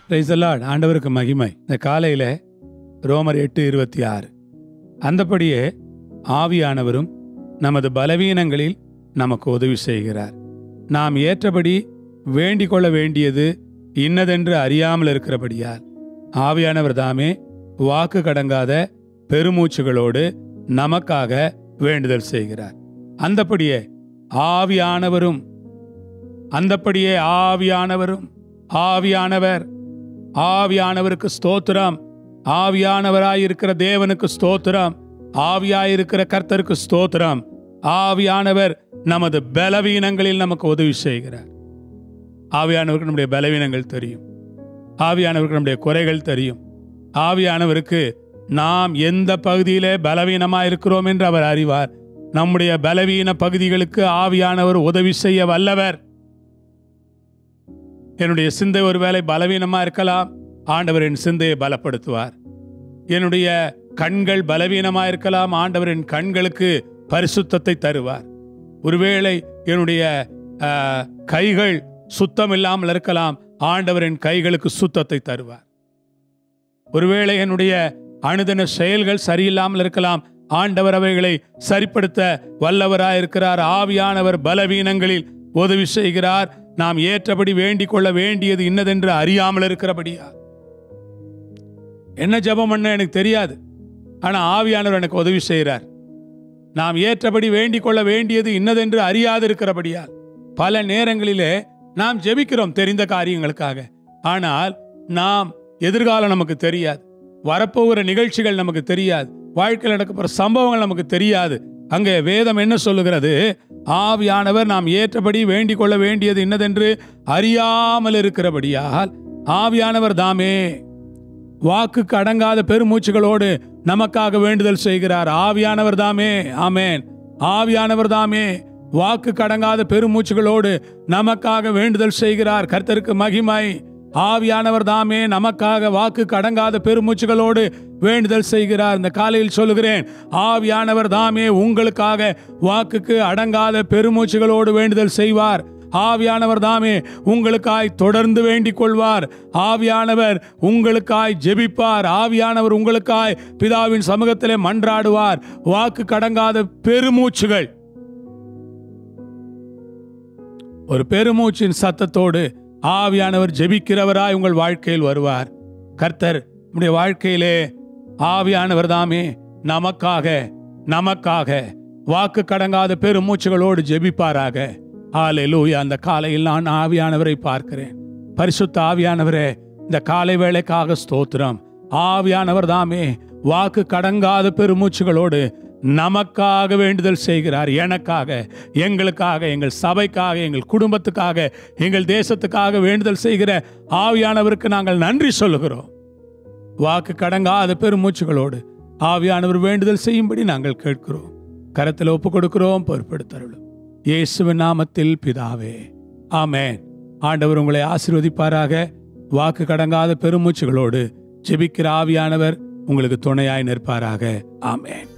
price Lord ஆண்டவருக்கு மகிமை இந்த காலையில ரோமர் எட்டு இருபத்தி ஆறு அந்தபடியே ஆவியானவரும் நமது பலவீனங்களில் நமக்கு உதவி செய்கிறார் நாம் ஏற்றபடி வேண்டிக் கொள்ள வேண்டியது இன்னதென்று அறியாமல் இருக்கிறபடியால் ஆவியானவர் தாமே வாக்கு கடங்காத பெருமூச்சுகளோடு நமக்காக வேண்டுதல் செய்கிறார் அந்தபடியே ஆவியானவரும் அந்தப்படியே ஆவியானவரும் ஆவியானவர் ஆவியானவருக்கு ஸ்தோத்திரம் ஆவியானவராயிருக்கிற தேவனுக்கு ஸ்தோத்திரம் ஆவியாயிருக்கிற கர்த்தருக்கு ஸ்தோத்திரம் ஆவியானவர் நமது பலவீனங்களில் நமக்கு உதவி செய்கிறார் ஆவியானவருக்கு நம்முடைய பலவீனங்கள் தெரியும் ஆவியானவருக்கு நம்முடைய குறைகள் தெரியும் ஆவியானவருக்கு நாம் எந்த பகுதியிலே பலவீனமா இருக்கிறோம் என்று அவர் அறிவார் நம்முடைய பலவீன பகுதிகளுக்கு ஆவியானவர் உதவி செய்ய வல்லவர் என்னுடைய சிந்தை ஒருவேளை பலவீனமா இருக்கலாம் ஆண்டவர் என் சிந்தையை பலப்படுத்துவார் என்னுடைய கண்கள் பலவீனமா இருக்கலாம் ஆண்டவர் என் கண்களுக்கு பரிசுத்தத்தை தருவார் ஒருவேளை என்னுடைய ஆஹ், கைகள் சுத்தம் இல்லாமல் இருக்கலாம் ஆண்டவர் என் கைகளுக்கு சுத்தத்தை தருவார் ஒருவேளை என்னுடைய அனுதின செயல்கள் சரியில்லாமல் இருக்கலாம் ஆண்டவர் அவைகளை சரிப்படுத்த வல்லவராயிருக்கிறார் ஆவியானவர் பலவீனங்களில் உதவி செய்கிறார் நாம் ஏற்றபடி வேண்டிக் கொள்ள வேண்டியது இன்னதென்று அறியாமல் இருக்கிறபடியா என்ன ஜெபம் பண்ண எனக்கு தெரியாது ஆனா ஆவியானவர் எனக்கு உதவி செய்கிறார் நாம் ஏற்றபடி வேண்டிக் கொள்ள வேண்டியது இன்னதென்று அறியாது இருக்கிறபடியால் பல நேரங்களிலே நாம் ஜெபிக்கிறோம் தெரிந்த காரியங்களுக்காக ஆனால் நாம் எதிர்காலம் நமக்கு தெரியாது வரப்போகிற நிகழ்ச்சிகள் நமக்கு தெரியாது வாழ்க்கையில் நடக்கப்படுற சம்பவங்கள் நமக்கு தெரியாது அங்கே வேதம் என்ன சொல்லுகிறது ஆவியானவர் நாம் ஏற்றபடி வேண்டிக் கொள்ள வேண்டியது இன்னதென்று அறியாமல் இருக்கிறபடியால் ஆவியானவர் தாமே வாக்குக்கு அடங்காத பெருமூச்சுகளோடு நமக்காக வேண்டுதல் செய்கிறார் ஆவியானவர் தாமே ஆமேன் ஆவியானவர் தாமே வாக்கு கடங்காத பெருமூச்சுகளோடு நமக்காக வேண்டுதல் செய்கிறார் கர்த்தருக்கு மகிமை ஆவியானவர் தாமே நமக்காக வாக்கு கடங்காத பெருமூச்சுகளோடு வேண்டுதல் செய்கிறார் இந்த காலையில் சொல்லுகிறேன் ஆவியானவர் தாமே உங்களுக்காக வாக்குக்கு அடங்காத பெருமூச்சுகளோடு வேண்டுதல் செய்வார் ஆவியானவர் தாமே உங்களுக்காய் தொடர்ந்து வேண்டிக் கொள்வார் ஆவியானவர் உங்களுக்காய் ஜெபிப்பார் ஆவியானவர் உங்களுக்காய் பிதாவின் சமூகத்திலே மன்றாடுவார் வாக்கு கடங்காத பெருமூச்சுகள் ஒரு பெருமூச்சின் சத்தத்தோடு ஆவியானவர் ஜெபிக்கிறவராய் உங்கள் வாழ்க்கையில் வருவார் கர்த்தர் நம்முடைய வாழ்க்கையிலே ஆவியானவர் தாமே நமக்காக நமக்காக வாக்கு கடங்காத பெருமூச்சுகளோடு ஜெபிப்பாராக ஆலையிலூயா அந்த காலையில் நான் ஆவியானவரை பார்க்கிறேன் பரிசுத்த ஆவியானவரே இந்த காலை வேளைக்காக ஸ்தோத்திரம் ஆவியானவர் தாமே வாக்கு கடங்காத பெருமூச்சுகளோடு நமக்காக வேண்டுதல் செய்கிறார் எனக்காக எங்களுக்காக எங்கள் சபைக்காக எங்கள் குடும்பத்துக்காக எங்கள் தேசத்துக்காக வேண்டுதல் செய்கிற ஆவியானவருக்கு நாங்கள் நன்றி சொல்லுகிறோம் வாக்கு கடங்காத பெருமூச்சுகளோடு ஆவியானவர் வேண்டுதல் செய்யும்படி நாங்கள் கேட்கிறோம் கரத்தில் ஒப்பு கொடுக்கிறோம் பொறுப்பெடுத்தருளும் இயேசுவின் நாமத்தில் பிதாவே ஆமென் ஆண்டவர் உங்களை ஆசீர்வதிப்பாராக வாக்கு கடங்காத பெருமூச்சுகளோடு ஜெபிக்கிற ஆவியானவர் உங்களுக்கு துணையாய் நிற்பாராக ஆமென்